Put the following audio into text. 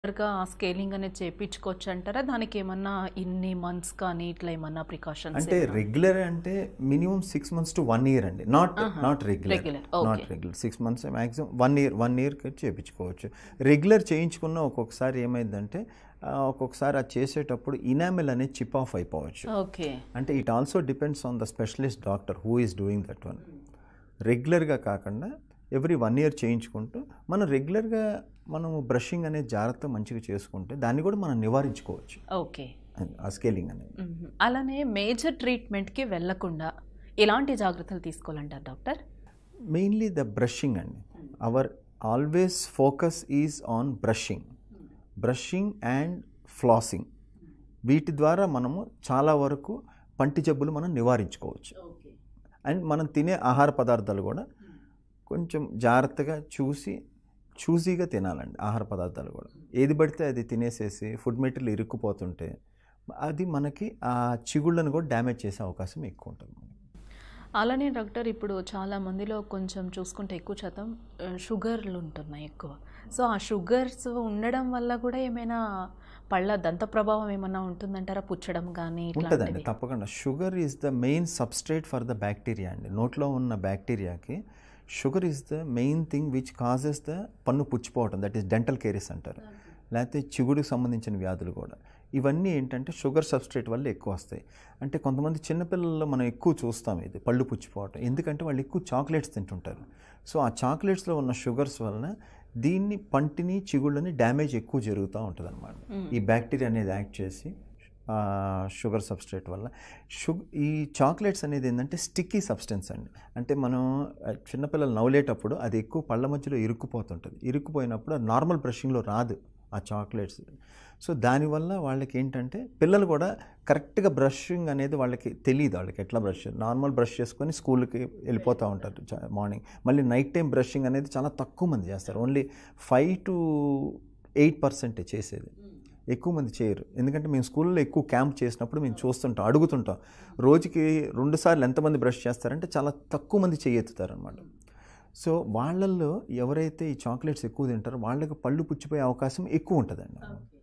గా స్కేలింగ్ అనేది చేయించుకోవచ్చు అంటారా దానికి ఏమన్నా ఇన్ని మంత్స్ కానీ ఇట్లా ఏమన్నా ప్రికాషన్స్ అంటే రెగ్యులర్ అంటే minimum six months to one year అండి not not regular Regular, not regular six months maximum one year one ఇయర్కి చేయించుకోవచ్చు రెగ్యులర్ చేయించుకున్న ఒక్కొక్కసారి ఏమైందంటే ఆ, ఒక్కొక్కసారి అది చేసేటప్పుడు ఇనామిల్ అనేది చిప్ ఆఫ్ అయిపోవచ్చు ఓకే అంటే it also depends on the specialist doctor who is doing that one రెగ్యులర్గా కాకుండా ఎవ్రీ వన్ ఇయర్ చేయించుకుంటూ మనం రెగ్యులర్గా మనము బ్రషింగ్ అనేది జాగ్రత్త మంచిగా చేసుకుంటే దాన్ని కూడా మనం నివారించుకోవచ్చు ఓకే ఆ స్కేలింగ్ అనేది మ్మ్. అలానే మేజర్ ట్రీట్మెంట్కి వెళ్ళకుండా ఎలాంటి జాగ్రత్తలు తీసుకోవాలంటారు డాక్టర్ మెయిన్లీ ద బ్రషింగ్ అండి our always focus is on brushing brushing and flossing వీటి ద్వారా మనము చాలా వరకు పంటి జబ్బులు మనం నివారించుకోవచ్చు అండ్ మనం తినే ఆహార పదార్థాలు కూడా కొంచెం జాగ్రత్తగా చూసి చూసీగా తినాలండి ఆహార పదార్థాలు కూడా ఏది పడితే అది తినేసేసి ఫుడ్ మెటీరియల్ ఇరుక్కుపోతుంటే అది మనకి ఆ చిగుళ్ళను కూడా డ్యామేజ్ చేసే అవకాశం ఎక్కువ ఉంటుంది మనకి. అలానే డాక్టర్ ఇప్పుడు చాలా మందిలో కొంచెం చూసుకుంటే ఎక్కువ శాతం ఆ, షుగర్లు ఉంటున్నాయి ఎక్కువ సో ఆ షుగర్స్ ఉండడం వల్ల కూడా ఏమైనా పళ్ళ దంత ప్రభావం ఏమైనా ఉంటుందంటారా పుచ్చడం కానీ ఉంటుందండి ఇట్లాంటివి తప్పకుండా sugar is the main substrate for the bacteria అండి నోట్లో ఉన్న బ్యాక్టీరియాకి sugar is the main thing which causes the పన్ను పుచ్చిపోవటం దట్ ఈస్ డెంటల్ కేరీస్ అంటారు లేకపోతే చిగుడుకు సంబంధించిన వ్యాధులు కూడా ఇవన్నీ ఏంటంటే షుగర్ సబ్స్ట్రేట్ వల్ల ఎక్కువ వస్తాయి అంటే కొంతమంది చిన్నపిల్లల్లో మనం ఎక్కువ చూస్తాం ఇది పళ్ళు పుచ్చిపోవటం ఎందుకంటే వాళ్ళు ఎక్కువ చాక్లెట్స్ తింటుంటారు సో ఆ చాక్లెట్స్లో ఉన్న షుగర్స్ వలన దీన్ని పంటిని చిగుళ్ళని డ్యామేజ్ ఎక్కువ జరుగుతూ ఉంటుంది ఈ బ్యాక్టీరియా అనేది యాక్ట్ చేసి ఆ, షుగర్ సబ్స్ట్రేట్ వల్ల షుగ ఈ చాక్లెట్స్ అనేది ఏంటంటే స్టిక్కీ సబ్స్టెన్స్ అండి అంటే మనం ఆ, చిన్నపిల్లలు నవ్వులేటప్పుడు అది ఎక్కువ పళ్ళ మధ్యలో ఇరుక్కుపోతుంటుంది ఇరుక్కుపోయినప్పుడు అది నార్మల్ బ్రషింగ్లో రాదు ఆ చాక్లెట్స్ సో దానివల్ల వాళ్ళకి ఏంటంటే పిల్లలు కూడా కరెక్ట్గా బ్రషింగ్ అనేది వాళ్ళకి తెలియదు వాళ్ళకి ఎట్లా బ్రష్ నార్మల్ బ్రష్ చేసుకొని స్కూల్కి వెళ్ళిపోతూ ఉంటారు మార్నింగ్ మళ్ళీ నైట్ టైం బ్రషింగ్ అనేది చాలా తక్కువ మంది చేస్తారు ఓన్లీ ఫైవ్ టు ఎయిట్ పర్సెంటే చేసేది ఎక్కువ మంది చేయరు ఎందుకంటే మేము స్కూల్లో ఎక్కువ క్యాంప్ చేసినప్పుడు మేము చూస్తుంటాం అడుగుతుంటాం రోజుకి రెండు సార్లు ఎంతమంది బ్రష్ చేస్తారంటే చాలా తక్కువ మంది చేయెత్తుతారు అనమాట సో వాళ్ళల్లో ఎవరైతే ఈ చాక్లెట్స్ ఎక్కువ తింటారో వాళ్ళకి పళ్ళు పుచ్చిపోయే అవకాశం ఎక్కువ ఉంటుందండి